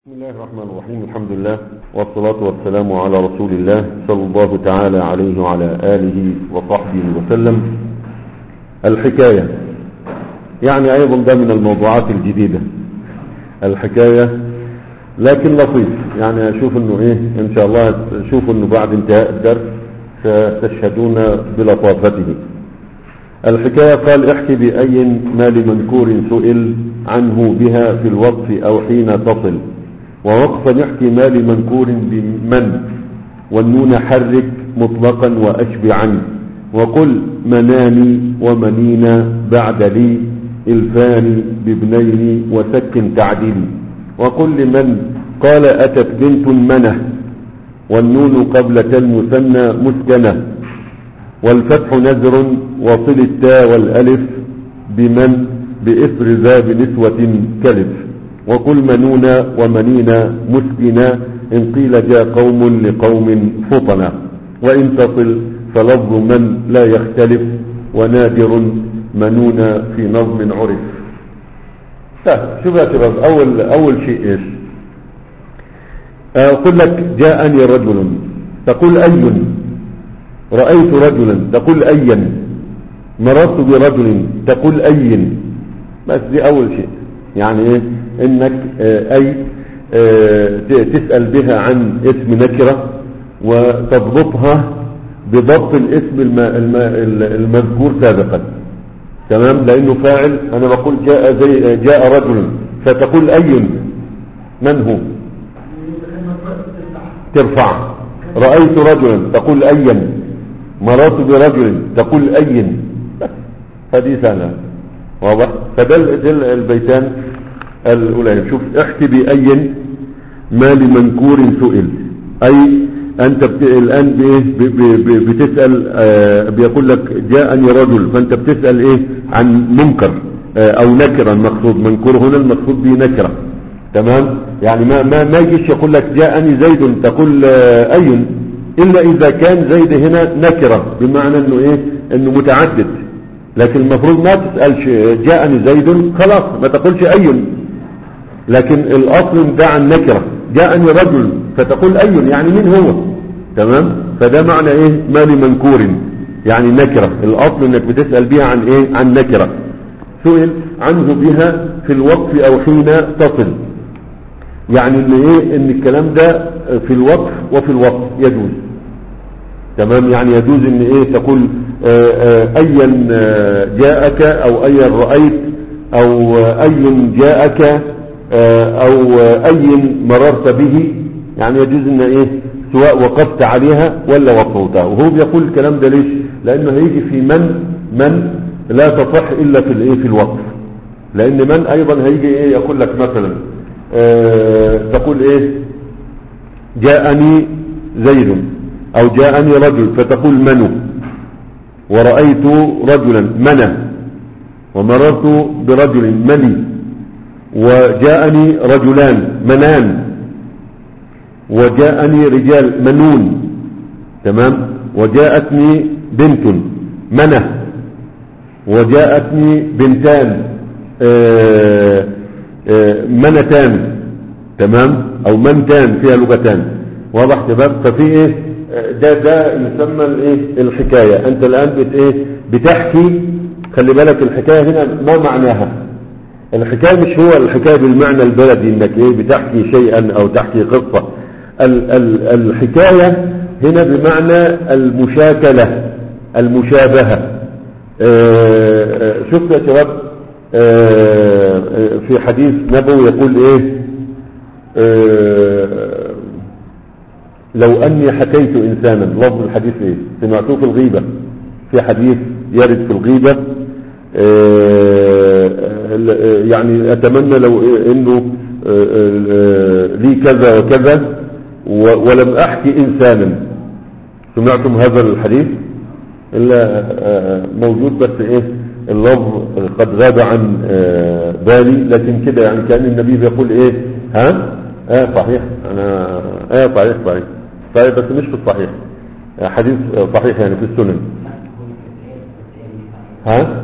بسم الله الرحمن الرحيم الحمد لله والصلاة والسلام على رسول الله صلى الله تعالى عليه وعلى آله وصحبه وسلم الحكاية يعني أيضا ده من الموضوعات الجديدة الحكاية لكن لطيف يعني أشوف أنه إيه إن شاء الله أشوف أنه بعد انتهاء الدرس ستشهدون بلطافته الحكاية قال احكي بأي مال منكور سئل عنه بها في الوقف أو حين تصل ووقفا يحكي مال منكور بمن والنون حرك مطلقا وأشبعا وقل مناني ومنينا بعد لي الفان بابنين وسك تعديل وقل لمن قال أتت بنت منه والنون قبلة المثنى مسكنة والفتح نزر وصل التاء والألف بمن بإثر ذا بنسوة كلف وقل منونا ومنينا مسكنا إن قيل جاء قوم لقوم فطنا وإن تصل فلفظ من لا يختلف ونادر منونا في نظم عرف شوف يا شباب أول, أول شيء إيش أقول لك جاءني رجل تقول أي رأيت رجلا تقول أيا مررت برجل تقول أي بس دي أول شيء يعني إيه إنك آه أي آه تسأل بها عن اسم نكرة وتضبطها بضبط الاسم الم الم المذكور سابقا تمام لأنه فاعل أنا بقول جاء زي جاء رجل فتقول أي من هو ترفع رأيت رجلا تقول أيا مررت برجل تقول أي هذه سهلة واضح فدل البيتان الأولى شوف احكي بأي ما لمنكور سئل أي أنت بت... الآن بإيه ب... ب... بتسأل آه بيقول لك جاءني رجل فأنت بتسأل إيه عن منكر آه أو نكرة المقصود منكور هنا المقصود به نكرة تمام يعني ما ما ما يجيش يقول لك جاءني زيد تقول آه أي إلا إذا كان زيد هنا نكرة بمعنى أنه إيه أنه متعدد لكن المفروض ما تسألش جاءني زيد خلاص ما تقولش أي لكن الأصل ده عن نكرة جاءني رجل فتقول أي يعني مين هو تمام فده معنى إيه ما لمنكور يعني نكرة الأصل أنك بتسأل بها عن إيه عن نكرة سئل عنه بها في الوقف أو حين تصل يعني ان ايه ان الكلام ده في الوقف وفي الوقف يجوز تمام يعني يجوز ان ايه تقول ايا جاءك او ايا رأيت او اي جاءك او اي مررت به يعني يجوز ان ايه سواء وقفت عليها ولا وقفتها وهو بيقول الكلام ده ليش لانه هيجي في من من لا تصح الا في الايه في الوقف لان من ايضا هيجي ايه يقول لك مثلا أه تقول ايه جاءني زيد او جاءني رجل فتقول منو ورأيت رجلا منى ومررت برجل مني وجاءني رجلان منان وجاءني رجال منون تمام وجاءتني بنت منى وجاءتني بنتان أه منتان تمام او منتان فيها لغتان واضح شباب ففي ايه ده ده يسمى الايه الحكايه انت الان بت ايه بتحكي خلي بالك الحكايه هنا ما معناها الحكايه مش هو الحكايه بالمعنى البلدي انك ايه بتحكي شيئا او تحكي قصه ال ال الحكايه هنا بمعنى المشاكله المشابهه شفت يا شباب في حديث نبوي يقول ايه لو اني حكيت انسانا لفظ الحديث ايه سمعتوه في الغيبة في حديث يرد في الغيبة يعني اتمنى لو انه لي كذا وكذا ولم احكي انسانا سمعتم هذا الحديث الا موجود بس ايه اللفظ قد غاب عن بالي لكن كده يعني كان النبي بيقول ايه ها اه صحيح انا اه صحيح صحيح صحيح بس مش في الصحيح حديث صحيح يعني في السنن ها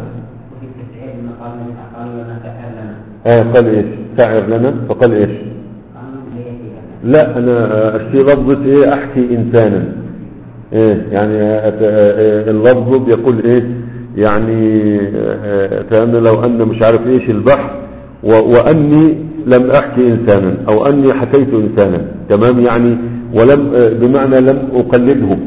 اه قال ايش سعر لنا فقال ايش لا انا اشتري لفظة ايه احكي انسانا ايه يعني أت- آه، اللفظ بيقول ايه يعني آه، كأن لو ان مش عارف ايش البحر و- واني لم احكي انسانا او اني حكيت انسانا تمام يعني ولم آه، بمعنى لم اقلده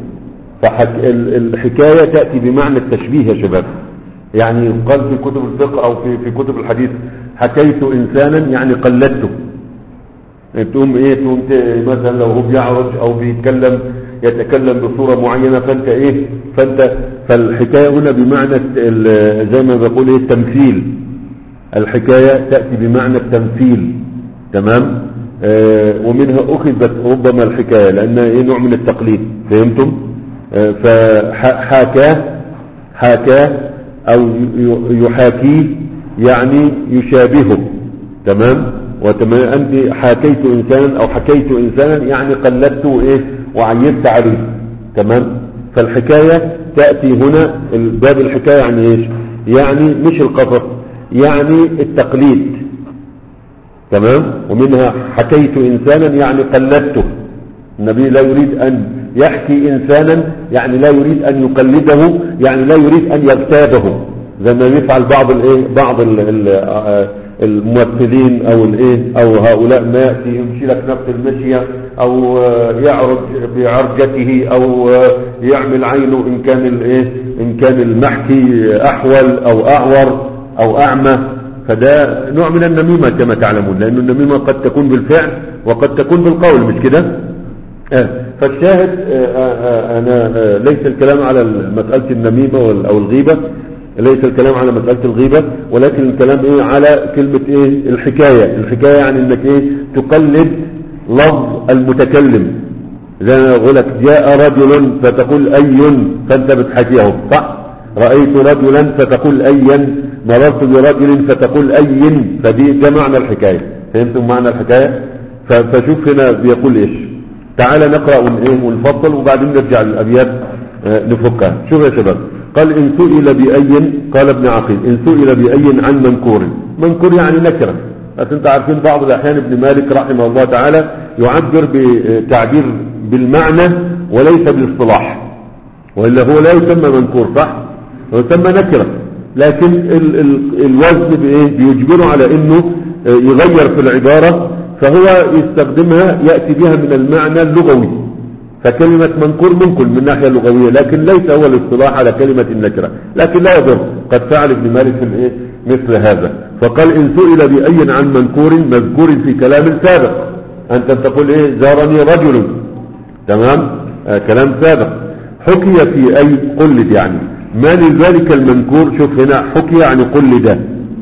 فالحكاية تأتي بمعنى التشبيه يا شباب يعني قال في كتب الفقه او في في كتب الحديث حكيت انسانا يعني قلدته تقوم ايه تقوم ت- مثلا لو هو بيعرج او بيتكلم يتكلم بصورة معينة فانت ايه فانت فالحكاية هنا بمعنى ال- زي ما بقول ايه التمثيل الحكاية تأتي بمعنى التمثيل تمام آه ومنها أخذت ربما الحكاية لأنها إيه نوع من التقليد فهمتم آه فحاكاه حاكاه أو ي- يحاكيه يعني يشابهه تمام وتمام أنت حاكيت إنسانا أو حكيت إنسانا يعني قلدته إيه وعيبت عليه تمام فالحكاية تأتي هنا باب الحكاية يعني إيش يعني مش القصص يعني التقليد تمام ومنها حكيت إنسانا يعني قلدته النبي لا يريد أن يحكي إنسانا يعني لا يريد أن يقلده يعني لا يريد أن يغتابه زي ما يفعل بعض الايه بعض ال ال آه الممثلين او الايه او هؤلاء ما ياتي يمشي لك نفس المشيه او آه يعرج بعرجته او آه يعمل عينه ان كان الايه ان كان المحكي احول او اعور او اعمى فده نوع من النميمه كما تعلمون لان النميمه قد تكون بالفعل وقد تكون بالقول مش كده آه فالشاهد آه آه انا آه ليس الكلام على مساله النميمه وال- او الغيبه ليس الكلام على مسألة الغيبة ولكن الكلام ايه على كلمة ايه الحكاية الحكاية يعني انك ايه تقلد لفظ المتكلم زي ما اقول لك جاء رجل فتقول اي فانت بتحكيه صح رأيت رجلا فتقول ايا مررت برجل فتقول اي فدي ده معنى الحكاية فهمتم معنى الحكاية ف- فشوف هنا بيقول ايش تعال نقرأ ون- ايه ونفصل وبعدين نرجع للأبيات آه، نفكها شوف يا شباب قال إن سئل بأي قال ابن عقيل إن سئل بأي عن منكور منكور يعني نكرة بس انت عارفين بعض الأحيان ابن مالك رحمه الله تعالى يعبر بتعبير بالمعنى وليس بالاصطلاح وإلا هو لا يسمى منكور صح هو يسمى نكرة لكن ال ال الوزن بإيه بيجبره على انه آه، يغير في العبارة فهو يستخدمها يأتي بها من المعنى اللغوي فكلمة منكور ممكن من ناحية لغوية لكن ليس هو الاصطلاح على كلمة النكرة لكن لا يضر قد فعل ابن مالك في الايه مثل هذا فقال ان سئل بأي عن منكور مذكور في كلام سابق انت تقول ايه زارني رجل تمام آه كلام سابق حكي في اي قلد يعني ما لذلك المنكور شوف هنا حكي يعني قلد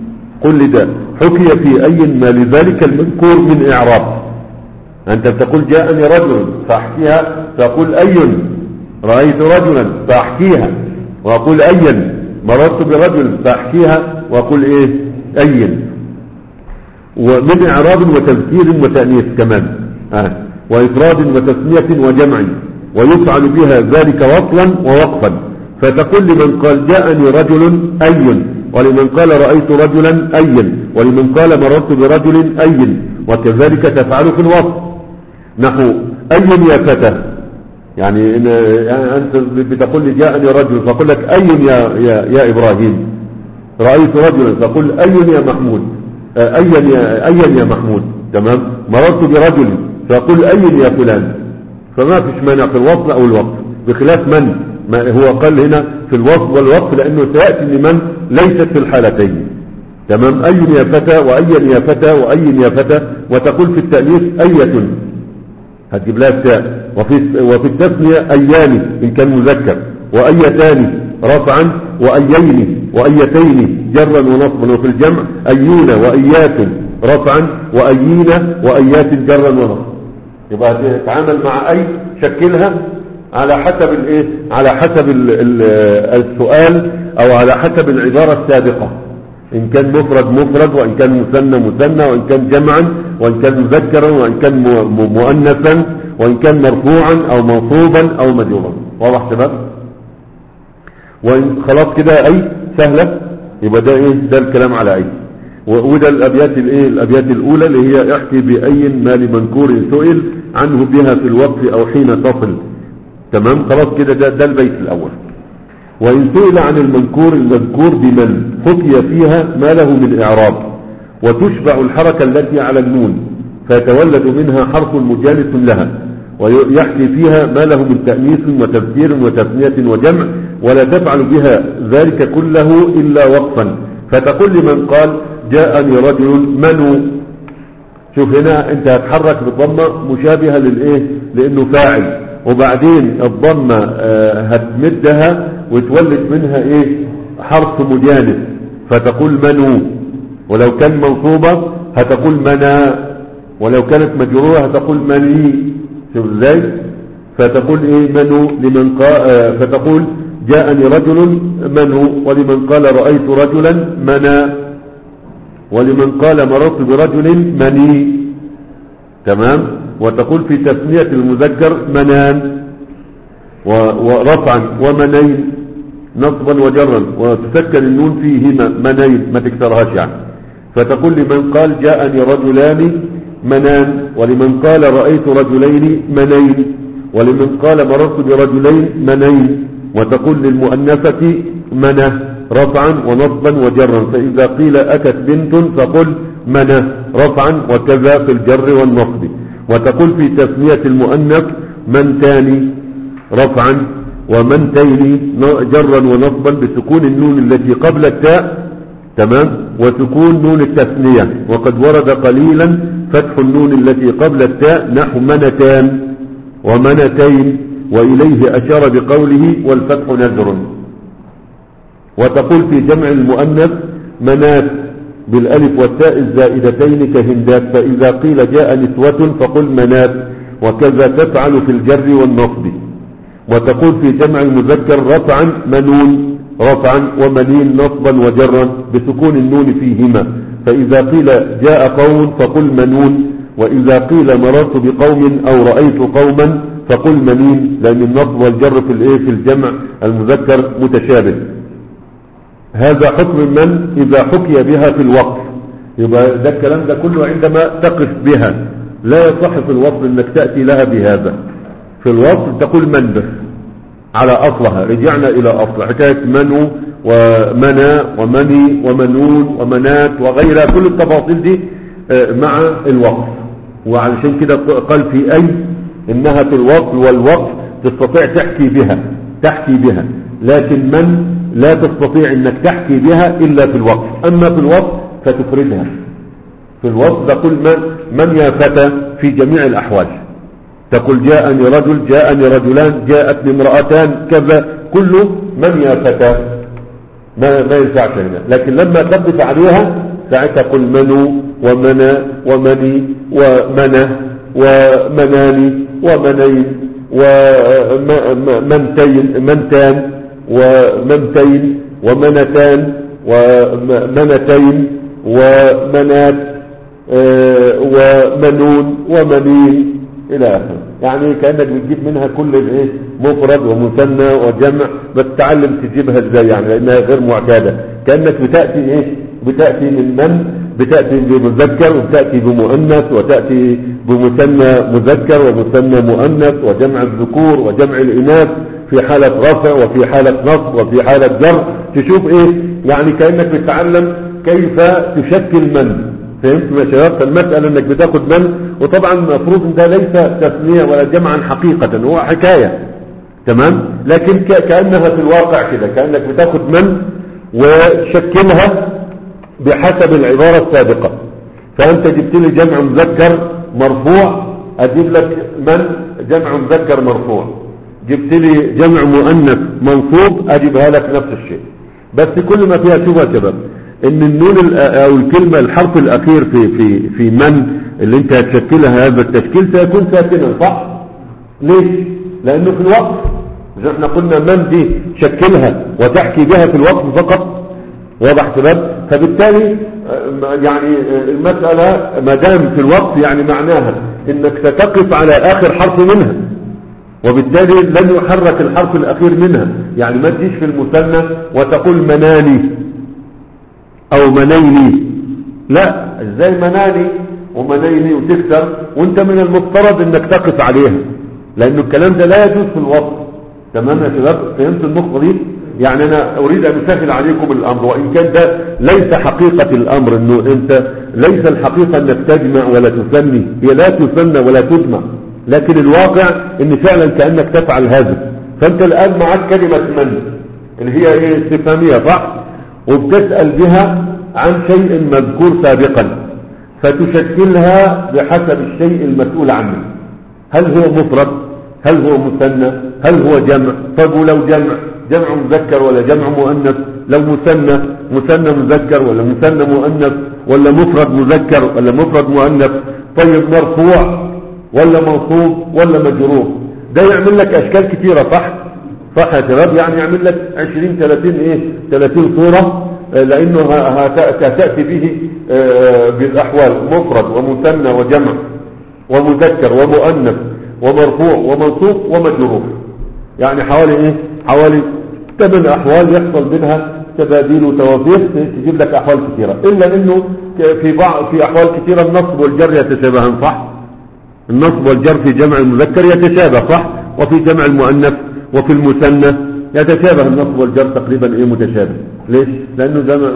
قلد حكي في اي ما لذلك المنكور من اعراب أنت تقول جاءني رجل فأحكيها فأقول أي رأيت رجلا فأحكيها وأقول أيا مررت برجل فأحكيها وأقول إيه أيا ومن إعراب وتذكير وتأنيث كمان آه. وإفراد وتسمية وجمع ويفعل بها ذلك وصلا ووقفا فتقول لمن قال جاءني رجل أي ولمن قال رأيت رجلا أيا ولمن قال مررت برجل أي وكذلك تفعل في الوصف نحو أي يا فتى يعني, إن يعني أنت بتقول لي جاءني رجل فأقول لك أي يا, يا, يا إبراهيم رأيت رجلا فأقول أي يا محمود أيا يا, أيا يا محمود تمام مررت برجل فأقول أي يا فلان فما فيش مانع في الوصل أو الوقف بخلاف من ما هو قال هنا في الوصل والوقف لأنه سيأتي لمن ليست في الحالتين تمام أي يا فتى وأيا يا فتى وأي يا فتى وتقول في التأنيث أية هتجيب لها التاء وفي وفي التثنية أيان إن كان مذكر وأيتان رفعا وأيين وأيتين جرا ونصبا وفي الجمع أيون وأيات رفعا وأيين وأيات جرا ونصبا يبقى تتعامل مع أي شكلها على حسب الايه على حسب ال ال السؤال او على حسب العبارة السابقة ان كان مفرد مفرد وان كان مثنى مثنى وان كان جمعا وان كان مذكرا وان كان مؤنثا وان كان مرفوعا او منصوبا او مجرورا واضح شباب وان خلاص كده اي سهلة يبقى ده ايه ده الكلام على اي وده الابيات الايه الابيات الاولى اللي هي احكي باي ما لمنكور سئل عنه بها في الوقف او حين تصل تمام خلاص كده ده, ده البيت الاول وإن سئل عن المذكور المذكور بمن حكي فيها ما له من إعراب وتشبع الحركة التي على النون فيتولد منها حرف مجالس لها ويحكي فيها ما له من تأنيث وتذكير وتثنية وجمع ولا تفعل بها ذلك كله إلا وقفا فتقول لمن قال جاءني رجل منو شوف هنا انت هتحرك بالضمة مشابهة للايه لانه فاعل وبعدين الضمة آه، هتمدها وتولد منها ايه حرف مجانس فتقول منو ولو كان منصوبة هتقول منا ولو كانت مجرورة هتقول مني شوف ازاي فتقول ايه منو لمن قال آه، فتقول جاءني رجل منو ولمن قال رأيت رجلا منا ولمن قال مررت برجل مني تمام وتقول في تثنية المذكر منان و- ورفعا ومنين نصبا وجرا وتسكن النون فيهما منين ما تكسرهاش يعني فتقول لمن قال جاءني رجلان منان ولمن قال رأيت رجلين منين ولمن قال مررت برجلين منين وتقول للمؤنثة منه رفعا ونصبا وجرا فإذا قيل أتت بنت فقل منه رفعا وكذا في الجر والنصب وتقول في تسمية المؤنث منتان رفعا ومنتين جرا ونصبا بسكون النون التي قبل التاء تمام وسكون نون التثنية وقد ورد قليلا فتح النون التي قبل التاء نحو منتان ومنتين وإليه أشار بقوله والفتح نذر وتقول في جمع المؤنث منات بالألف والتاء الزائدتين كهندات فإذا قيل جاء نسوة فقل منات وكذا تفعل في الجر والنصب وتقول في جمع المذكر رفعا منون رفعا ومنين نصبا وجرا بسكون النون فيهما فإذا قيل جاء قوم فقل منون وإذا قيل مررت بقوم أو رأيت قوما فقل منين لأن النصب والجر في الايه في الجمع المذكر متشابه هذا حكم من إذا حكي بها في الوقف يبقى ده الكلام ده كله عندما تقف بها لا يصح في الوصف انك تأتي لها بهذا في الوصف تقول من بس على أصلها رجعنا إلى أصل حكاية منو ومنى ومني ومنون ومنات وغيرها كل التفاصيل دي آه، مع الوقف وعلشان كده قال في أي إنها في الوقف والوقف تستطيع تحكي بها تحكي بها لكن من لا تستطيع انك تحكي بها الا في الوقف اما في الوقف فتفردها في الوقف تقول من, من يا فتى في جميع الاحوال تقول جاءني رجل جاءني رجلان جاءتني امرأتان كذا كله من يا فتى ما, ما ينفعش هنا لكن لما تقف عليها ساعتها قل منو ومنى ومني ومنى ومناني ومنين ومنتين منتان ومنتين ومنتان ومنتين ومنات آه، ومنون ومنين الى اخره يعني كانك بتجيب منها كل الايه مفرد ومثنى وجمع بس تعلم تجيبها ازاي يعني لانها غير معتاده كانك بتاتي ايه بتاتي من من بتاتي بمذكر وبتاتي بمؤنث وتاتي بمثنى مذكر ومثنى مؤنث وجمع الذكور وجمع الاناث في حالة رفع وفي حالة نصب وفي حالة جر تشوف ايه يعني كأنك بتتعلم كيف تشكل من فهمت يا شباب فالمسألة انك بتاخد من وطبعا المفروض ان ده ليس تسمية ولا جمعا حقيقة هو حكاية تمام لكن ك- كأنها في الواقع كده كأنك بتاخد من وشكلها بحسب العبارة السابقة فأنت جبت لي جمع مذكر مرفوع أجيب لك من جمع مذكر مرفوع جبت لي جمع مؤنث منصوب أجيبها لك نفس الشيء بس كل ما فيها شبهة شباب ان النون الأ- او الكلمة الحرف الاخير في في في من اللي انت هتشكلها هذا التشكيل سيكون ساكنا صح ليش لانه في الوقف مش احنا قلنا من دي شكلها وتحكي بها في الوقف فقط واضح شباب فبالتالي آه، يعني آه، المسألة ما دام في الوقف يعني معناها انك ستقف على اخر حرف منها وبالتالي لن يحرك الحرف الاخير منها يعني ما تجيش في المثنى وتقول مناني او منيني لا ازاي مناني ومنين وتكسر وانت من المفترض انك تقف عليها لانه الكلام ده لا يجوز في الوصف تمام يا شباب فهمت النقطة دي يعني انا اريد ان اسهل عليكم الامر وان كان ده ليس حقيقة الامر انه انت ليس الحقيقة انك تجمع ولا تثني هي لا تثنى ولا تجمع لكن الواقع ان فعلا كأنك تفعل هذا فانت الان معك كلمة من اللي هي ايه استفهامية صح وبتسأل بها عن شيء مذكور سابقا فتشكلها بحسب الشيء المسؤول عنه هل هو مفرد هل هو مثنى هل هو جمع طيب ولو جمع جمع مذكر ولا جمع مؤنث لو مثنى مثنى مذكر ولا مثنى مؤنث ولا مفرد مذكر ولا مفرد مؤنث طيب مرفوع ولا منصوب ولا مجرور ده يعمل لك اشكال كثيرة صح صح يا شباب يعني يعمل لك 20 30 ايه 30 صورة آه، لانه ه- هت- هتأتي به آه، بالاحوال مفرد ومثنى وجمع ومذكر ومؤنث ومرفوع ومنصوب ومجرور يعني حوالي ايه حوالي ثمان احوال يحصل منها تباديل وتوافيق تجيب لك احوال كثيرة الا انه ك- في بعض في احوال كثيرة النصب والجر يتشابهان صح النصب والجر في جمع المذكر يتشابه صح وفي جمع المؤنث وفي المثنى يتشابه النصب والجر تقريبا ايه متشابه ليش لانه جمع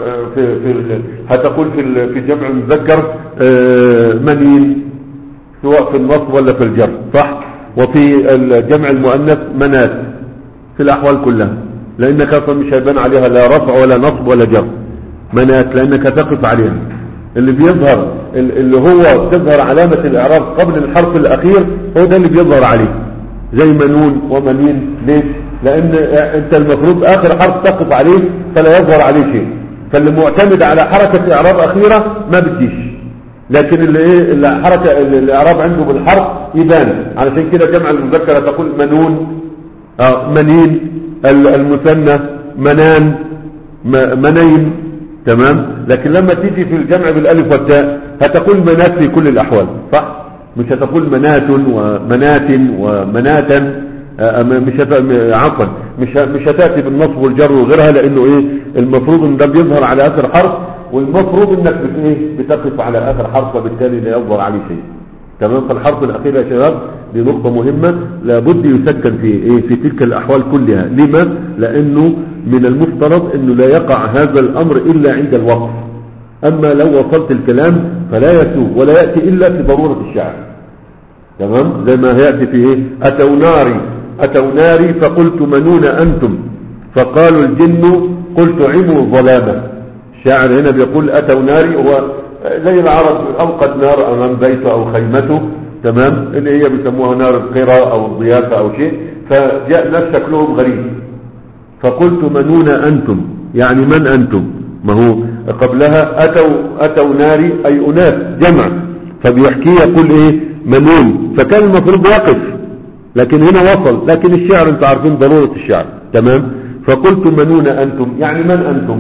في في ال- هتقول في ال- في جمع المذكر آه، منين سواء في النصب ولا في الجر صح وفي الجمع المؤنث منات في الاحوال كلها لانك اصلا مش هيبان عليها لا رفع ولا نصب ولا جر منات لانك تقف عليها اللي بيظهر ال- اللي هو تظهر علامة الاعراب قبل الحرف الاخير هو ده اللي بيظهر عليه زي منون ومنين ليه لان انت المفروض اخر حرف تقف عليه فلا يظهر عليه شيء فاللي معتمد على حركة اعراب اخيرة ما بتجيش لكن اللي ايه اللي حركة اللي الاعراب عنده بالحرف يبان علشان كده جمع المذكر تقول منون آه منين ال- المثنى منان م- منين تمام لكن لما تيجي في الجمع بالالف والتاء هتقول منات في كل الاحوال صح مش هتقول منات ومنات ومناتا آه، م- مش هت... م- عفوا مش ه- مش هتاتي بالنصب والجر وغيرها لانه ايه المفروض ان ده بيظهر على اخر حرف والمفروض انك بت... ايه بتقف على اخر حرف فبالتالي لا يظهر عليه شيء تمام فالحرف الاخير يا شباب دي نقطة مهمة لابد يسكن في ايه في تلك الاحوال كلها لما لانه من المفترض انه لا يقع هذا الامر الا عند الوقف اما لو وصلت الكلام فلا يسوء ولا يأتي الا في ضرورة الشعر تمام زي ما يأتي في ايه اتوا ناري اتوا ناري فقلت منون انتم فقالوا الجن قلت عموا ظلامة الشاعر هنا بيقول اتوا ناري هو زي العرب اوقد نار امام بيته او خيمته تمام اللي هي بيسموها نار القرى او الضيافة او شيء فجاء ناس شكلهم غريب فقلت منون أنتم يعني من أنتم ما هو قبلها أتوا, أتوا ناري أي أناس جمع فبيحكي يقول إيه منون فكان المفروض يقف لكن هنا وصل لكن الشعر انت عارفين ضرورة الشعر تمام فقلت منون أنتم يعني من أنتم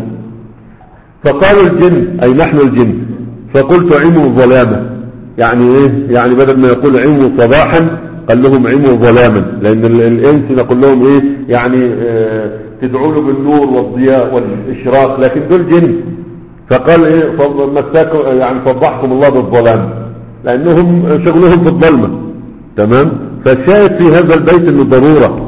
فقالوا الجن أي نحن الجن فقلت عموا ظلاما يعني ايه يعني بدل ما يقول عموا صباحا قال لهم عموا ظلاما لان ال- الانس نقول لهم ايه يعني اه تدعوا له بالنور والضياء والاشراق لكن دول جن فقال ايه فض- مساكم يعني فضحكم الله بالظلام لانهم شغلهم في الظلمه تمام فالشاهد في هذا البيت انه ضروره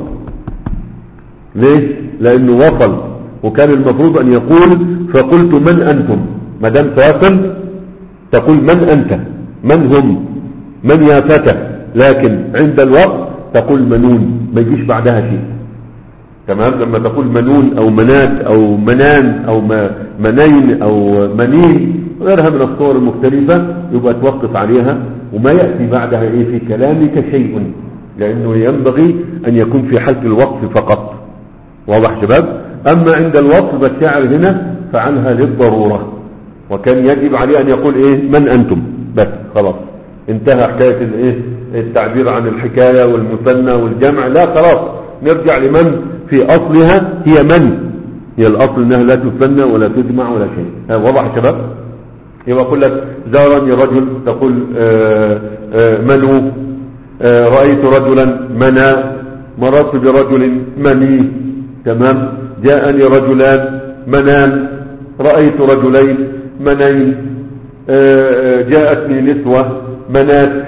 ليش لانه وصل وكان المفروض ان يقول فقلت من انتم ما دام تواصل تقول من انت من هم من يا فتى لكن عند الوقت تقول منون ما يجيش بعدها شيء تمام لما تقول منون او منات او منان او م- منين او منين غيرها من الصور المختلفة يبقى توقف عليها وما يأتي بعدها ايه في كلامك شيء لانه ينبغي ان يكون في حالة الوقف فقط واضح شباب اما عند الوقف بالشاعر هنا فعلها للضرورة وكان يجب عليه ان يقول ايه من انتم بس خلاص انتهى حكاية الايه التعبير عن الحكاية والمثنى والجمع لا خلاص نرجع لمن في اصلها هي من هي الاصل انها لا تثنى ولا تجمع ولا شيء ها واضح يا شباب يبقى اقول لك زارني رجل تقول آه، آه، من هو آه، رأيت رجلا منا مررت برجل مني تمام جاءني رجلان منان رأيت رجلين منين آه، جاءتني نسوة منات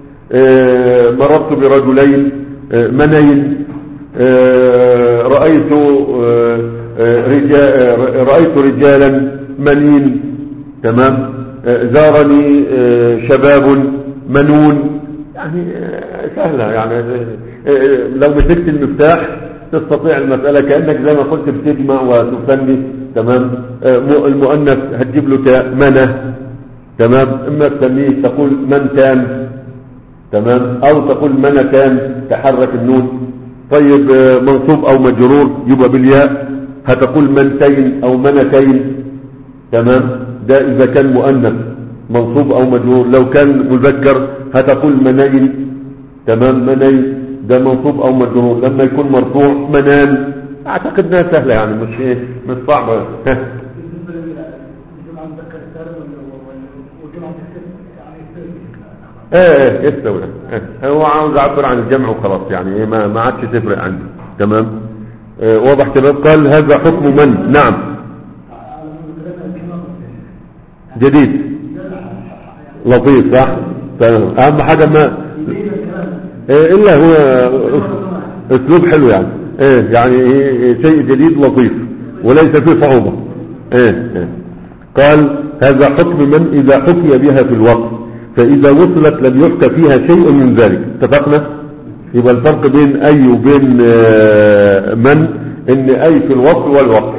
آه، مررت برجلين آه، منين آه، رأيت آه، آه، رجا- آه، رأيت رجالا منين تمام آه، زارني آه، شباب منون يعني آه، سهلة يعني آه، آه، لو مسكت المفتاح تستطيع المسألة كأنك زي ما قلت بتجمع وتفني تمام آه، م- المؤنث هتجيب له تاء منه تمام اما تسميه تقول من كان تمام او تقول منكان تحرك النون طيب آه، منصوب او مجرور يبقى بالياء هتقول منتين او منتين تمام ده اذا كان مؤنث منصوب او مجرور لو كان مذكر هتقول منين تمام منين ده منصوب او مجرور لما يكون مرفوع منان اعتقد انها سهله يعني مش ايه مش صعبه بالنسبة للجمعة المذكر السالم والجمعة التكسير يعني يستوي. ايه ايه يستوي إيه. هو عاوز يعبر عن الجمع وخلاص يعني ايه ما ما عادش تفرق عندي تمام إيه واضح تمام قال هذا حكم من نعم على ما ذكرنا الكلمة جديد لطيف صح تمام اهم حاجه ما يبين الكلام إيه الا هو اسلوب حلو يعني ايه يعني إيه شيء جديد لطيف وليس فيه صعوبه ايه ايه قال هذا حكم من اذا حكي بها في الوقت فاذا وصلت لم يحكى فيها شيء من ذلك اتفقنا يبقى الفرق بين اي وبين آه، من ان اي في الوقت والوقت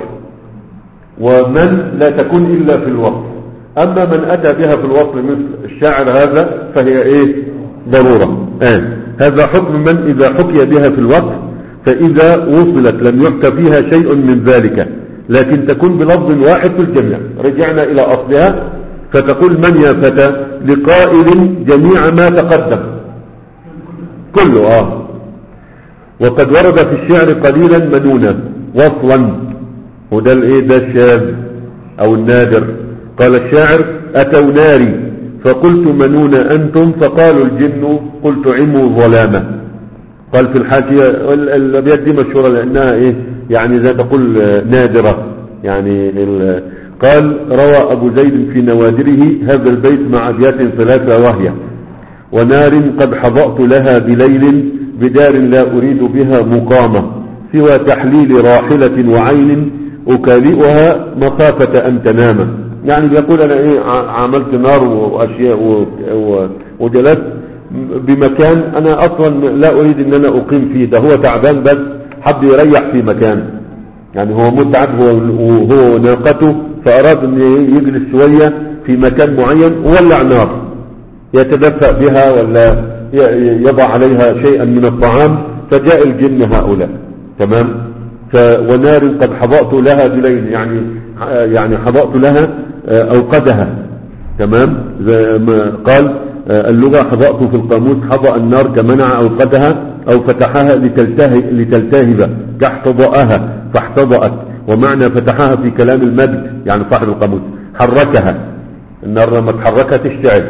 ومن لا تكون إلا في الوقت أما من أتى بها في الوقت مثل الشاعر هذا فهي إيه ضرورة آه. هذا حكم من إذا حكي بها في الوقت فإذا وصلت لم يحكى فيها شيء من ذلك لكن تكون بلفظ واحد في الجميع رجعنا إلى أصلها فتقول من يا فتى لقائل جميع ما تقدم كله آه وقد ورد في الشعر قليلا منونا وصلا وده الايه ده الشاذ او النادر قال الشاعر اتوا ناري فقلت منون انتم فقالوا الجن قلت عموا ظلامه قال في الحاشية ال- الابيات دي مشهورة لانها ايه يعني زي تقول آه، نادرة يعني ال- قال روى ابو زيد في نوادره هذا البيت مع ابيات ثلاثة وهي ونار قد حضأت لها بليل بدار لا أريد بها مقامة سوى تحليل راحلة وعين أكالئها مخافة أن تنام يعني بيقول أنا إيه ع- عملت نار وأشياء و- و- وجلست بمكان أنا أصلا لا أريد أن أنا أقيم فيه ده هو تعبان بس حب يريح في مكان يعني هو متعب هو وهو ناقته فأراد أن يجلس شوية في مكان معين وولع نار يتدفأ بها ولا ي- يضع عليها شيئا من الطعام فجاء الجن هؤلاء تمام ف ونار قد حضأت لها بليل يعني يعني حضأت لها آه، أوقدها تمام زي ما قال آه، اللغة حضأت في القاموس حضأ النار كمنع أوقدها أو فتحها لتلتهب, لتلتهب كاحتضأها فاحتضأت ومعنى فتحها في كلام المجد يعني صاحب القاموس حركها النار لما تحركها تشتعل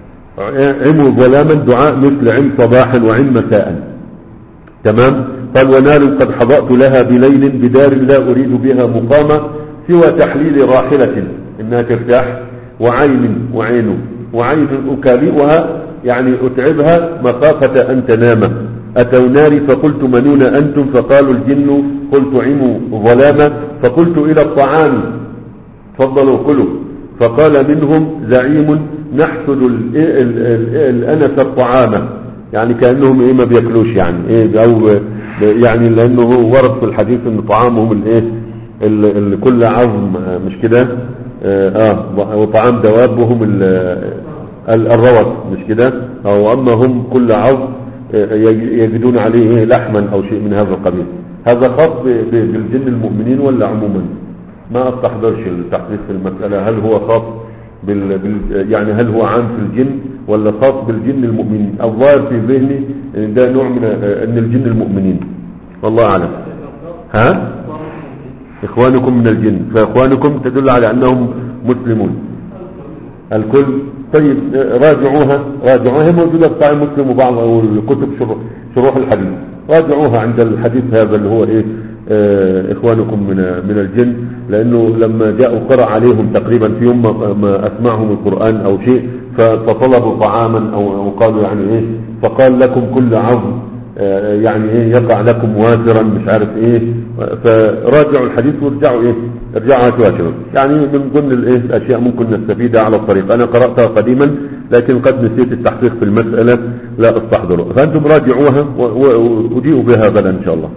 عم ظلاما دعاء مثل عم صباحا وعم مساء تمام قال ونار قد حضأت لها بليل بدار لا أريد بها مقامة سوى تحليل راحلة إنها ترتاح وعين وعين وعين أكالئها يعني أتعبها مخافة أن تنام أتوا ناري فقلت منون أنتم فقالوا الجن قلت عموا ظلاما فقلت إلى الطعام تفضلوا كلوا فقال منهم زعيم نحسد ال- ال- ال- الأنس الطعام يعني كأنهم إيه ما بياكلوش يعني إيه أو يعني لأنه ورد في الحديث أن طعامهم الإيه ال- ال- كل عظم آه، مش كده آه, آه وطعام دوابهم ال- ال- الروث مش كده أو أما هم كل عظم آه، يج- يجدون عليه إيه لحما أو شيء من هذا القبيل هذا خاص ب- ب- بالجن المؤمنين ولا عموما ما استحضرش التحديث في المسألة هل هو خاص بال... بال... يعني هل هو عام في الجن ولا خاص بالجن المؤمنين الظاهر في ذهني ان ده نوع من ان الجن المؤمنين والله اعلم ها اخوانكم من الجن فاخوانكم تدل على انهم مسلمون الكل طيب راجعوها راجعوها هي موجودة في صحيح مسلم وبعض الكتب شروح, شروح الحديث راجعوها عند الحديث هذا اللي هو ايه آه، إخوانكم من من الجن لأنه لما جاءوا قرأ عليهم تقريبا في يوم ما- ما أسمعهم القرآن أو شيء ف- فطلبوا طعاما أو أو قالوا يعني إيه فقال لكم كل عظم آه، يعني ايه يقع لكم وازرا مش عارف ايه فراجعوا الحديث وارجعوا ايه ارجعوا هاتوا يا شباب يعني من ضمن الايه الاشياء ممكن نستفيدها على الطريق انا قراتها قديما لكن قد نسيت التحقيق في المساله لا استحضره فانتم راجعوها و- و- وجيئوا بها غدا ان شاء الله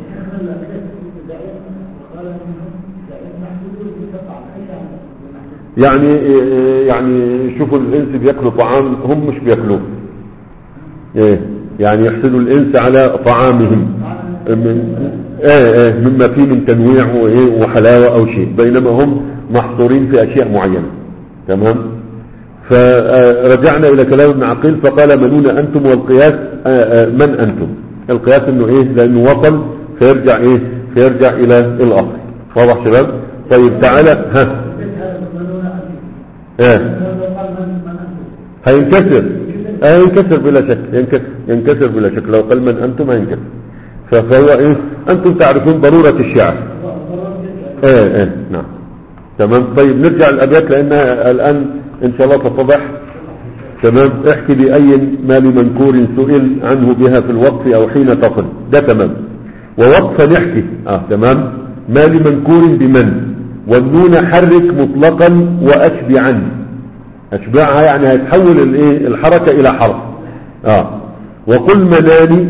يعني يعني شوفوا الانس بياكلوا طعام هم مش بياكلوه ايه يعني يحسدوا الانس على طعامهم من ايه ايه مما فيه من تنويع وايه وحلاوه او شيء بينما هم محصورين في اشياء معينه تمام فرجعنا الى كلام ابن عقيل فقال منون انتم والقياس آه، آه، من انتم القياس انه ايه لانه وصل فيرجع ايه فيرجع الى الاصل واضح شباب طيب تعالى ها ايه هينكسر آه ينكسر بلا شك ينكسر, ينكسر بلا شك لو قال من أنتم هينكسر ف- فهو إيه أنتم تعرفون ضرورة الشعر إيه إيه نعم تمام طيب نرجع الأبيات لأنها الآن إن شاء الله تتضح تمام احكي بأي مال منكور سئل عنه بها في الوقف أو حين تصل ده تمام ووقفا نحكي آه تمام مال منكور بمن والنون حرك مطلقا وأشبعا أشبعها يعني هيتحول الايه الحركة إلى حرف آه وقل مناني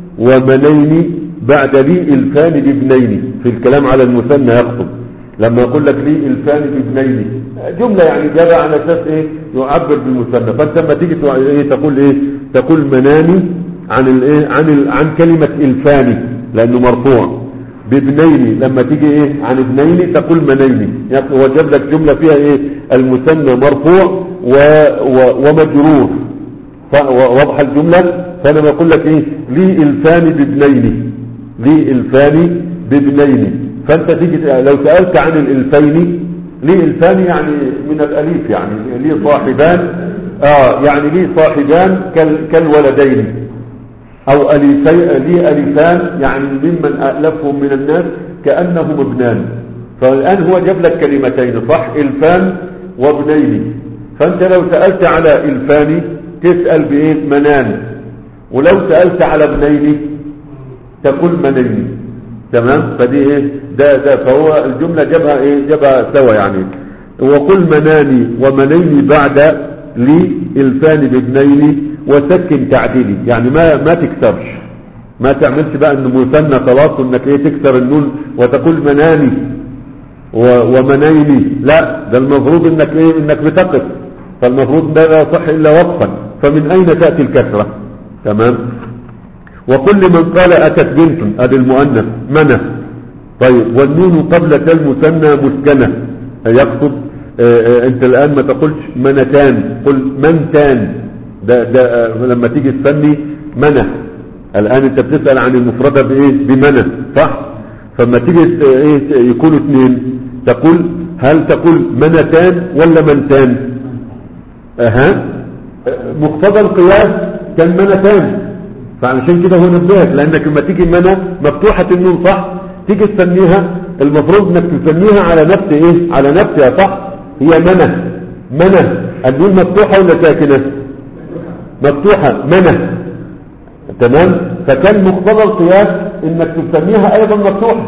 ومنيني بعد لي الفان بابنين في الكلام على المثنى يخطب لما يقول لك لي الفان بابنين جملة يعني جابها على أساس إيه يعبر بالمثنى فأنت لما تيجي تقول إيه تقول إيه تقول مناني عن الإيه عن ال عن كلمة الفاني لأنه مرفوع بابنين لما تيجي ايه عن ابنين تقول منين يعني هو جاب لك جملة فيها ايه المثنى مرفوع و و ومجرور ف- و- واضحة الجملة فانا بقول لك ايه لي الفان بابنين لي الفان بابنين فانت تيجي ت- لو سألت عن الالفين لي الفان يعني من الاليف يعني لي صاحبان اه يعني لي صاحبان كال كالولدين أو أليفي لي أليفان يعني ممن ألفهم من الناس كأنهم ابنان فالآن هو جاب لك كلمتين صح إلفان وابنين فأنت لو سألت على إلفان تسأل بإيه منان ولو سألت على ابنين تقول منين تمام فدي إيه ده ده فهو الجملة جابها إيه جابها سوا يعني وقل مناني ومنيني بعد لي الفان بابنين وسكن تعديلي يعني ما ما تكسرش ما تعملش بقى انه مثنى خلاص انك ايه تكسر النون وتقول مناني و- ومنيني لا ده المفروض انك ايه انك بتقف فالمفروض ده لا يصح الا وقفا فمن اين تاتي الكسره تمام وكل من قال اتت بنت ادي المؤنث منى طيب والنون قبل المثنى مسكنه يقصد آه، آه، انت الان ما تقولش منتان قل منتان ده ده آه، لما تيجي تفني منى الان انت بتسال عن المفرده بايه بمنى صح فلما تيجي ت- ايه ت- يكونوا اثنين تقول هل تقول منتان ولا منتان اها آه، مقتضى القياس كان منتان فعلشان كده هو نبهك لانك لما تيجي منى مفتوحه النون صح تيجي تسميها المفروض انك تسميها على نفس ايه على نفسها صح هي منى منى النون مفتوحه ولا ساكنه مفتوحه منى تمام فكان مقتضى القياس انك تسميها ايضا مفتوحه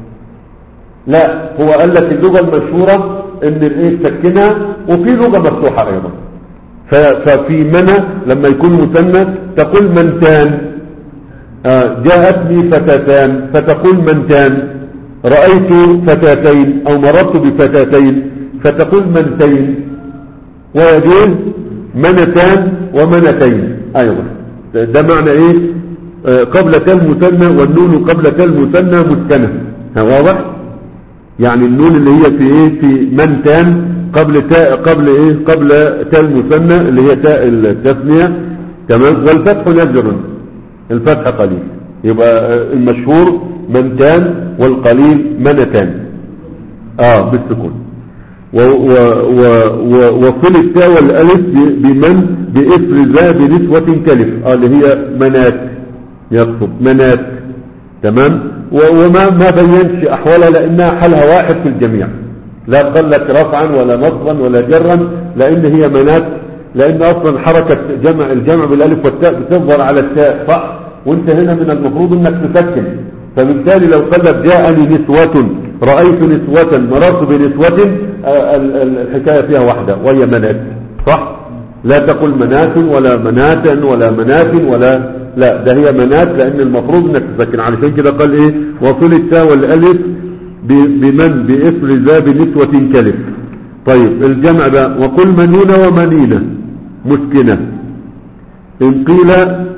لا هو قال لك اللغه المشهوره ان الايه تسكنها وفي لغه مفتوحه ايضا ف- ففي منى لما يكون مثنى تقول منتان آه، جاءتني فتاتان فتقول منتان رأيت فتاتين أو مررت بفتاتين فتقول منتين ويجوز منتان ومنتين أيضا ده معنى إيه آه، قبل تل مثنى والنون قبل تل مثنى مسكنة ها واضح يعني النون اللي هي في ايه في منتان قبل تاء قبل ايه قبل تاء المثنى اللي هي تاء التثنية تمام والفتح نزر الفتح قليل يبقى آه، المشهور منتان والقليل منتان اه بالسكون و و و و وصل التاء والالف ب- بمن بإثر ذا بنسوة كلف اه اللي هي منات يقصد منات تمام و- وما ما بينش احوالها لانها حالها واحد في الجميع لا قال لك رفعا ولا نصبا ولا جرا لان هي منات لان اصلا حركة جمع الجمع بالالف والتاء بتظهر على التاء صح وانت هنا من المفروض انك تسكن فبالتالي لو قال لك جاءني نسوة رأيت نسوة مررت بنسوة آه، ال- ال- الحكاية فيها واحدة وهي منات صح لا تقل منات ولا مناتا ولا منات ولا لا ده هي منات لان المفروض انك تسكن علشان كده قال ايه وصل التاء والالف ب- بمن بإثر ذا بنسوة كلف طيب الجمع بقى وقل منون ومنينة مسكنة إن قيل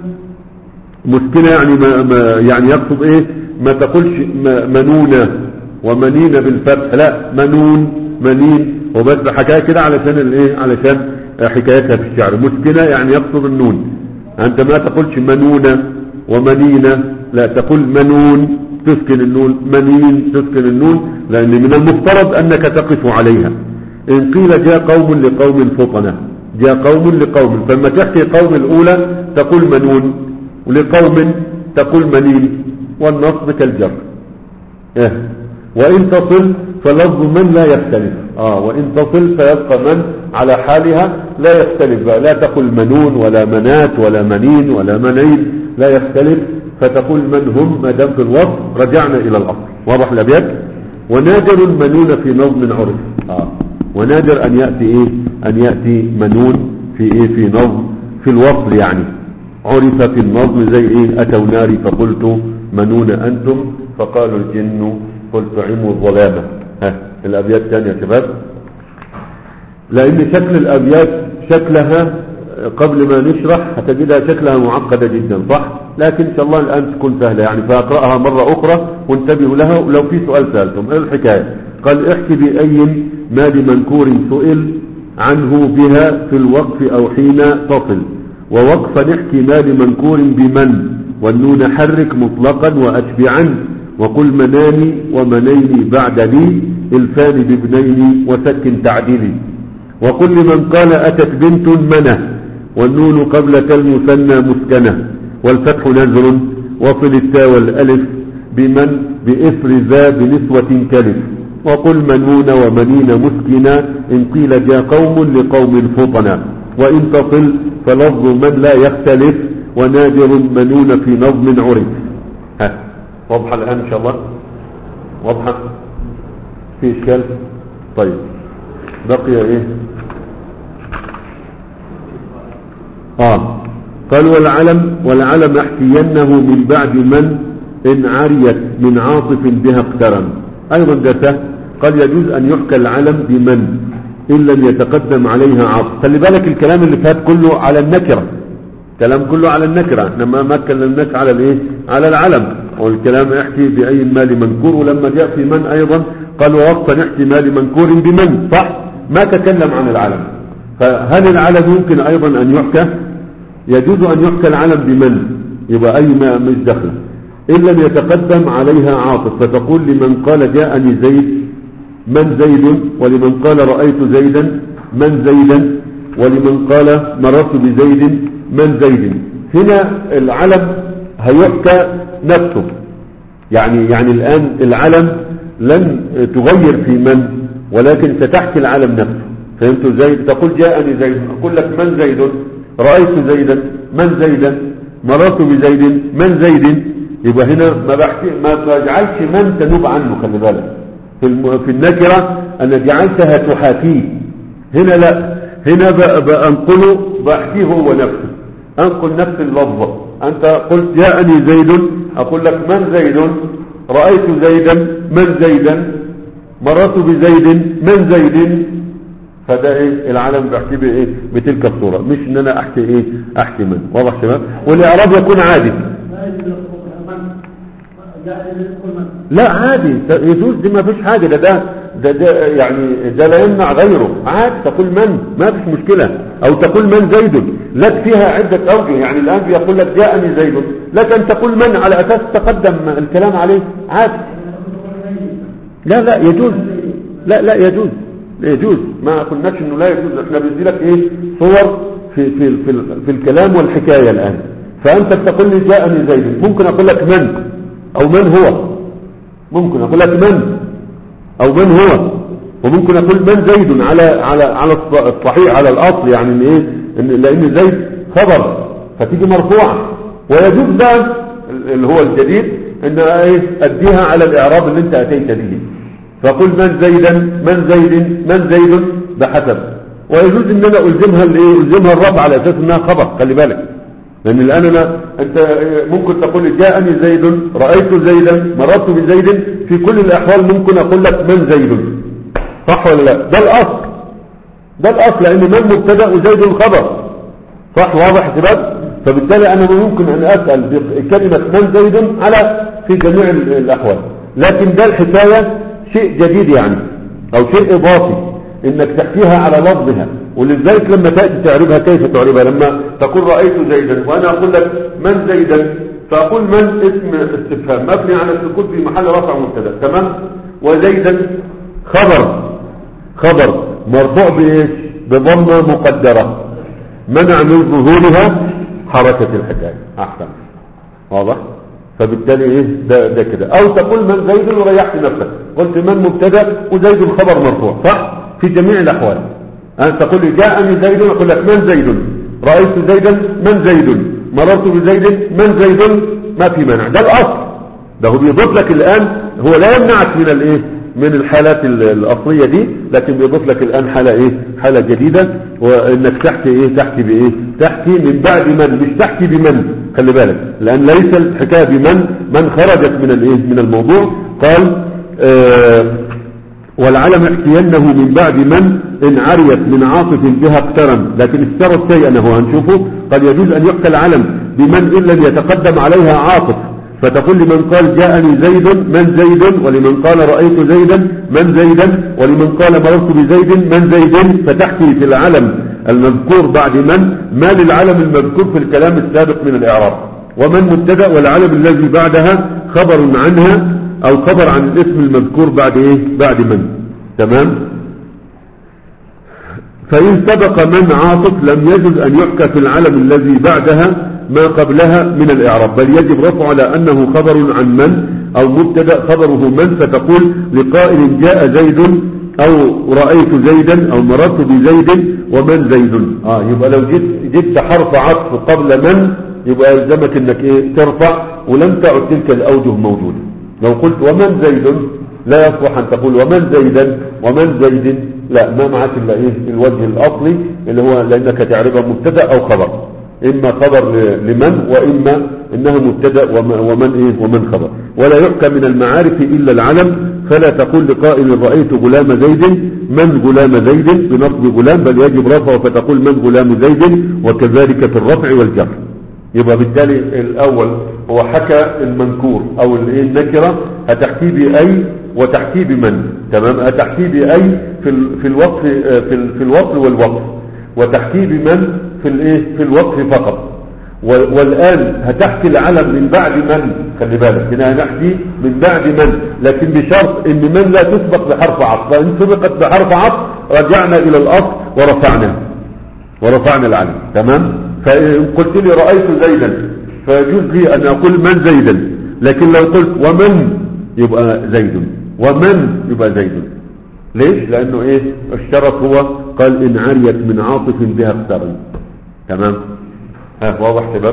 مسكنة يعني ما ما يعني يقصد ايه ما تقولش م- منونة ومنينة بالفتح لا منون منين وبس حكاية كده علشان الايه علشان حكايتها في الشعر مسكنة يعني يقصد النون انت ما تقولش منونة ومنينة لا تقول منون تسكن النون منين تسكن النون لان من المفترض انك تقف عليها ان قيل جاء قوم لقوم فطنة جاء قوم لقوم فلما تحكي قوم الاولى تقول منون ولقوم تقول منين والنصب كالجر إيه. وإن تصل فلفظ من لا يختلف آه وإن تصل فيبقى من على حالها لا يختلف بقى لا تقل منون ولا منات ولا منين ولا منين لا يختلف فتقول من هم ما دام في الوصف رجعنا إلى الأصل واضح الأبيات ونادر منون في نظم عرف آه ونادر أن يأتي إيه أن يأتي منون في إيه في نظم في الوصل يعني عرف في النظم زي ايه اتوا ناري فقلت منون انتم فقالوا الجن قلت عموا الظلامة ها الابيات الثانية يا شباب لان شكل الابيات شكلها قبل ما نشرح هتجدها شكلها معقدة جدا صح لكن ان شاء الله الان تكون سهلة يعني فاقرأها مرة اخرى وانتبهوا لها ولو في سؤال سألتم ايه الحكاية قال احكي بأي مال منكور سئل عنه بها في الوقف او حين تصل ووقفا نحكي ما لمنكور بمن والنون حرك مطلقا وأتبعا وقل مناني ومنيني بعد لي الفان بابنين وسك تعديلي وقل لمن قال أتت بنت منه والنون قبل المثنى مسكنة والفتح نزر وصل التاء والألف بمن بإثر ذا بنسوة كلف وقل منون ومنين مسكنا إن قيل جاء قوم لقوم فطنا وإن تصل فلفظ من لا يختلف ونادر منون في نظم عرف ها واضحة الآن إن شاء الله واضحة في إشكال طيب بقي إيه آه قال والعلم والعلم احكينه من بعد من إن عريت من عاطف بها اقترن أيضا ده سهل قال يجوز أن يحكى العلم بمن إن لم يتقدم عليها عاطف خلي بالك الكلام اللي فات كله على النكرة كلام كله على النكرة انما ما تكلمناش على الايه على العلم والكلام يحكي بأي مال منكور ولما جاء في من أيضا قال ووقفا نحكي مال منكور بمن صح ما تكلم عن العلم فهل العلم يمكن أيضا أن يحكى يجوز أن يحكى العلم بمن يبقى أي ما مش دخل إن لم يتقدم عليها عاطف فتقول لمن قال جاءني زيد من زيد ولمن قال رأيت زيدا من زيدا ولمن قال مررت بزيد من زيد هنا العلم هيحكى نفسه يعني يعني الآن العلم لن تغير في من ولكن ستحكي العلم نفسه فهمت زيد تقول جاءني زيد أقول لك من زيد رأيت زيدا من زيدا مررت بزيد من زيد يبقى هنا ما بحكي ما بجعلش من تنوب عنه خلي بالك في, الم... في النكرة أنا جعلتها تحاكيه هنا لا هنا بأنقله بأحكيه هو نفسه أنقل نفس اللفظة أنت قلت جاءني زيد أقول لك من زيد رأيت زيدا من زيدا مررت بزيد من زيد فده ايه العالم بحكي بايه بتلك الصورة مش ان انا احكي ايه احكي من واضح شباب والاعراب يكون عادي لا عادي يجوز دي ما فيش حاجة ده ده ده, ده يعني ده لا يمنع غيره عادي تقول من ما فيش مشكلة او تقول من زيد لك فيها عدة اوجه يعني الان بيقول لك جاءني زيد لك ان تقول من على اساس تقدم الكلام عليه عادي لا لا يجوز لا لا يجوز يجوز ما قلناش انه لا يجوز احنا بندي لك ايه صور في في في, في الكلام والحكاية الان فانت تقول لي جاءني زيد ممكن اقول لك من او من هو ممكن اقول لك من او من هو وممكن اقول من زيد على على على الص- الصحيح على الاصل يعني ان ايه ان لان زيد خبر فتيجي مرفوعه ويجوز بقى اللي هو الجديد ان ايه اديها على الاعراب اللي انت اتيت به فقل من زيدا من زيد من زيد بحسب ويجوز ان انا الزمها الايه الزمها الرفع على اساس انها خبر خلي بالك لان الان انا انت ممكن تقول لي جاءني زيد رايت زيدا مررت بزيد في كل الاحوال ممكن اقول لك من زيد صح ولا لا ده الاصل ده الاصل لان من مبتدا وزيد خبر صح واضح كده فبالتالي انا ممكن ان اسال بكلمه من زيد على في جميع ال- الاحوال لكن ده الحكايه شيء جديد يعني او شيء اضافي انك تحكيها على لفظها ولذلك لما تاتي تعربها كيف تعربها لما تقول رايت زيدا وانا اقول لك من زيدا فاقول من اسم استفهام مبني على السكون في محل رفع مبتدا تمام وزيدا خبر خبر مرفوع بايش بضمه مقدره منع من ظهورها حركة الحكاية احسن واضح فبالتالي ايه ده, ده كده او تقول من زيد وريحت نفسك قلت من مبتدا وزيد الخبر مرفوع صح في جميع الاحوال ان تقول لي جاءني زيد اقول لك من زيد رايت زيدا من زيد مررت بزيد من زيد ما في مانع ده الاصل ده هو بيضيف لك الان هو لا يمنعك من الايه من الحالات ال- الاصليه دي لكن بيضيف لك الان حاله ايه حاله جديده وانك تحكي ايه تحكي بايه تحكي من بعد من مش تحكي بمن خلي بالك لان ليس الحكايه بمن من خرجت من الايه من الموضوع قال آه والعلم احتينه من بعد من ان عريت من عاطف بها اقترن لكن اشترط شيئا هو هنشوفه قد يجوز ان يحكى العلم بمن ان لم يتقدم عليها عاطف فتقول لمن قال جاءني زيد من زيد ولمن قال رأيت زيدا من زيدا ولمن قال مررت بزيد من زيد فتحكي في العلم المذكور بعد من ما للعلم المذكور في الكلام السابق من الإعراب ومن مبتدا والعلم الذي بعدها خبر عنها أو خبر عن الاسم المذكور بعد إيه بعد من تمام فإن سبق من عاطف لم يجوز أن يحكى في العلم الذي بعدها ما قبلها من الإعراب بل يجب رفع على أنه خبر عن من أو مبتدا خبره من فتقول لقائل جاء زيد أو رأيت زيدا أو مررت بزيد ومن زيد آه يبقى لو جبت, جبت حرف عطف قبل من يبقى يلزمك انك ايه ترفع ولم تعد تلك الأوجه موجودة لو قلت ومن زيد لا يصلح أن تقول ومن زيدا ومن زيد لا ما معك إلا إيه الوجه الأصلي اللي هو لأنك تعرفها مبتدا أو خبر إما خبر ل- لمن وإما إنها مبتدا وم- ومن إيه ومن خبر ولا يحكى من المعارف إلا العلم فلا تقول لقائل رأيت غلام زيد من غلام زيد بنصب غلام بل يجب رفعه فتقول من غلام زيد وكذلك في الرفع والجر يبقى بالتالي الأول هو حكى المنكور أو الإيه النكرة هتحكي بأي وتحكي بمن تمام هتحكي بأي في ال- في الوقف آه، في ال- في الوصل والوقف وتحكي بمن في الايه في الوقف فقط و- والآن هتحكي العلم من بعد من خلي بالك هنا هنحكي من بعد من لكن بشرط ان من لا تسبق بحرف عطف فإن سبقت بحرف عطف رجعنا إلى الأصل ورفعنا ورفعنا العلم تمام فإن قلت لي رأيت زيدا فيجوز لي أن أقول من زيدا لكن لو قلت ومن يبقى زيد ومن يبقى زيد ليش لأنه إيه الشرط هو قال إن عريت من عاطف بها اقترن تمام ها واضح شباب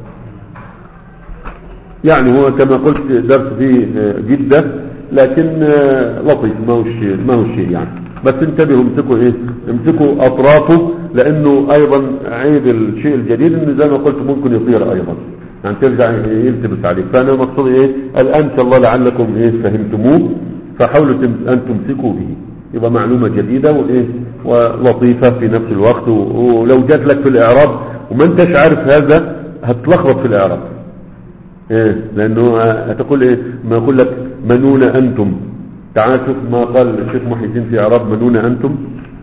يعني هو كما قلت درس فيه آه، جدة لكن آه، لطيف ما هو الشيء ما هو الشيء يعني بس انتبهوا امسكوا ايه امسكوا اطرافه لانه ايضا عيب الشيء الجديد انه زي ما قلت ممكن يطير ايضا يعني ترجع يلتبس عليك فانا مقصودي ايه الان ان شاء الله لعلكم ايه فهمتموه فحاولوا تم- ان تمسكوا به يبقى معلومة جديدة وايه ولطيفة في نفس الوقت و- ولو جات لك في الاعراب وما انتش عارف هذا هتلخبط في الاعراب ايه لانه هتقول ايه ما يقول لك منون انتم تعال شوف ما قال الشيخ محي الدين في اعراب منون انتم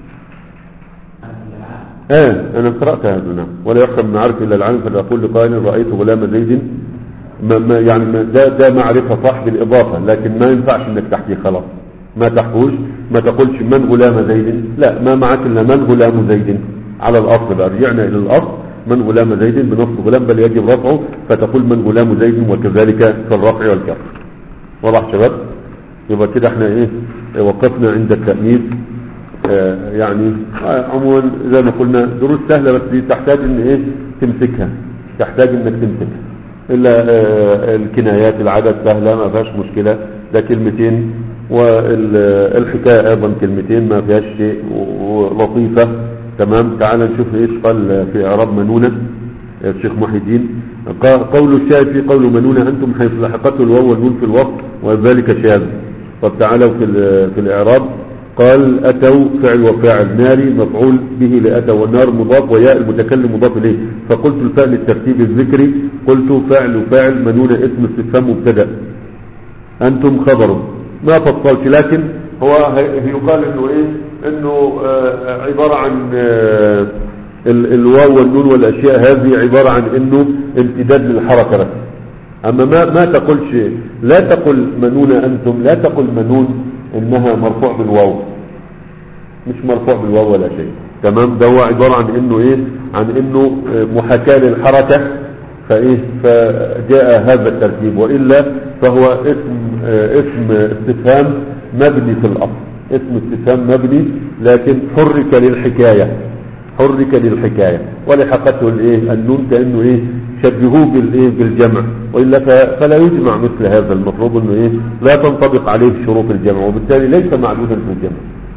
ايه انا قرأت هذا نعم ولا يحكم من عارف الا العالم فليقول لقائل رأيت غلام زيد ما ما يعني ما ده, ده معرفة صح بالإضافة لكن ما ينفعش انك تحكي خلاص ما تحكوش ما تقولش من غلام زيد لا ما معك الا من غلام زيد على الأصل بقى رجعنا إلى الأصل من غلام زيد بنصب غلام بل يجب رفعه فتقول من غلام زيد وكذلك في الرفع والكسر واضح شباب يبقى كده احنا ايه وقفنا عند التأنيث آه يعني آه عموما زي ما قلنا دروس سهلة بس دي تحتاج ان ايه تمسكها تحتاج انك تمسكها الا آه الكنايات العدد سهلة ما فيهاش مشكلة ده كلمتين والحكاية ايضا كلمتين ما فيهاش شيء ولطيفة تمام تعال نشوف ايش قال في اعراب منونة الشيخ محي الدين قول الشاهد في قول منونة انتم حيث لحقته الواو والنون في الوقت وذلك شاذ طب تعالوا في, في الاعراب قال اتوا فعل وفاعل ناري مفعول به لاتوا والنار مضاف وياء المتكلم مضاف اليه فقلت الفاء للترتيب الذكري قلت فعل وفاعل منونة اسم استفهام مبتدا انتم خبر ما فصلت لكن هو يقال انه ايه انه آه عبارة عن آه الواو والنون والاشياء هذه عبارة عن انه امتداد للحركة بس اما ما ما تقولش لا تقل منون انتم لا تقل منون انها مرفوع بالواو مش مرفوع بالواو ولا شيء تمام ده هو عبارة عن انه ايه عن انه محاكاة للحركة فايه فجاء هذا الترتيب والا فهو اسم اسم استفهام مبني في الاصل اسم استفهام مبني لكن حرك للحكاية حرك للحكاية ولحقته الايه النون كأنه ايه شبهوه بالايه بالجمع وإلا فلا يجمع مثل هذا المطلوب انه ايه لا تنطبق عليه شروط الجمع وبالتالي ليس معدودا في الجمع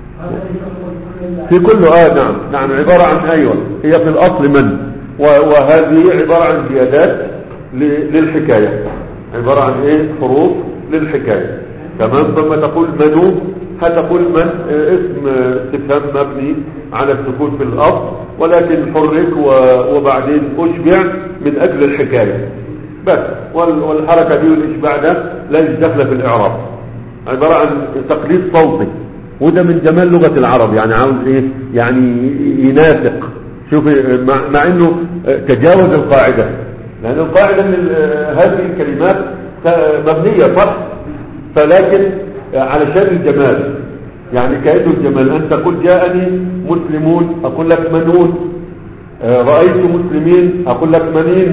في كله اه نعم نعم عبارة عن ايوه هي في الاصل من وهذه عبارة عن زيادات للحكاية عبارة عن ايه حروف للحكاية تمام ثم تقول منو هتقول من اسم استفهام مبني على السكون في الأصل ولكن حرك وبعدين أشبع من أجل الحكاية بس والحركة دي والإشباع ده لا دخل في الإعراب عبارة عن تقليد صوتي وده من جمال لغة العرب يعني عاوز ايه يعني ينافق شوف مع, مع انه تجاوز القاعدة لان القاعدة ان هذه الكلمات مبنية صح فلكن علشان الجمال يعني كأنه الجمال أن تقول جاءني مسلمون أقول لك منون رأيت مسلمين أقول لك منين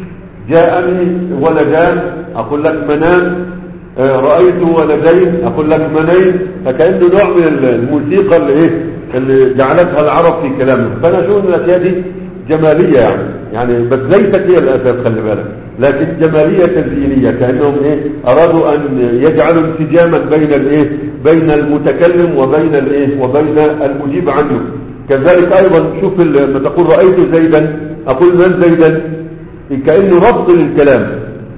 جاءني ولدان أقول لك منان رأيت ولدين أقول لك منين فكأنه نوع من الموسيقى اللي إيه اللي جعلتها العرب في كلامهم فأنا أشوف أن الأشياء دي جمالية يعني يعني بس ليست هي الأساس خلي بالك لكن جمالية تزيينية كأنهم ايه ارادوا ان يجعلوا انسجاما بين الايه بين المتكلم وبين الايه وبين المجيب عنه كذلك ايضا شوف لما تقول رأيت زيدا اقول من زيدا كأنه ربط للكلام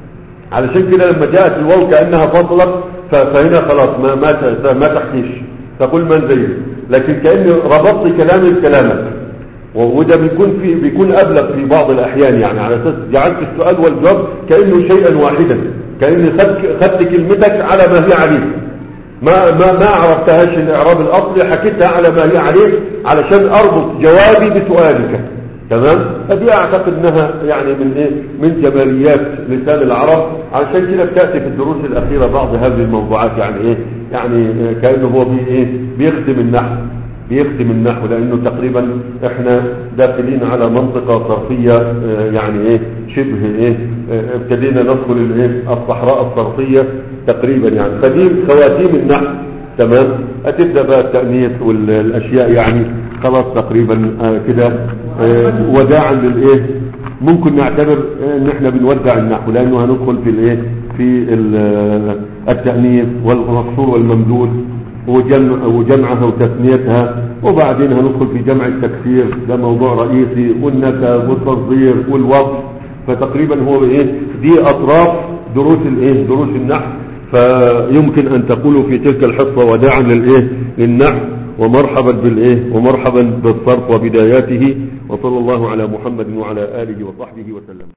علشان كده لما جاءت الواو كأنها فصلت فهنا خلاص ما ما ما تحكيش تقول من زيد لكن كأنه ربطت كلامي بكلامك وده بيكون في بيكون ابلغ في بعض الاحيان يعني على اساس جعلت السؤال والجواب كانه شيئا واحدا كاني خدت خدت كلمتك على ما هي عليه ما ما ما عرفتهاش الاعراب الاصلي حكيتها على ما هي عليه علشان اربط جوابي بسؤالك تمام فدي اعتقد انها يعني من ايه من جماليات لسان العرب علشان كده بتاتي في الدروس الاخيره بعض هذه الموضوعات يعني ايه يعني كانه هو بي ايه بيخدم النحو بيخدم النحو لانه تقريبا احنا داخلين على منطقة صرفية يعني ايه شبه ايه ابتدينا ندخل الايه الصحراء الصرفية تقريبا يعني فدي خواتيم النحو تمام هتبدا بقى التأنيث والاشياء يعني خلاص تقريبا كده وداعا للايه ممكن نعتبر ان احنا بنودع النحو لانه هندخل في الايه في التأنيث والمقصور والممدود وجمع وجمعها وتثنيتها وبعدين هندخل في جمع التكسير ده موضوع رئيسي والنسب والتصدير والوصف فتقريبا هو ايه دي اطراف دروس الايه دروس النحو فيمكن ان تقولوا في تلك الحصة وداعا للايه للنحو ومرحبا بالايه ومرحبا بالصرف وبداياته وصلى الله على محمد وعلى اله وصحبه وسلم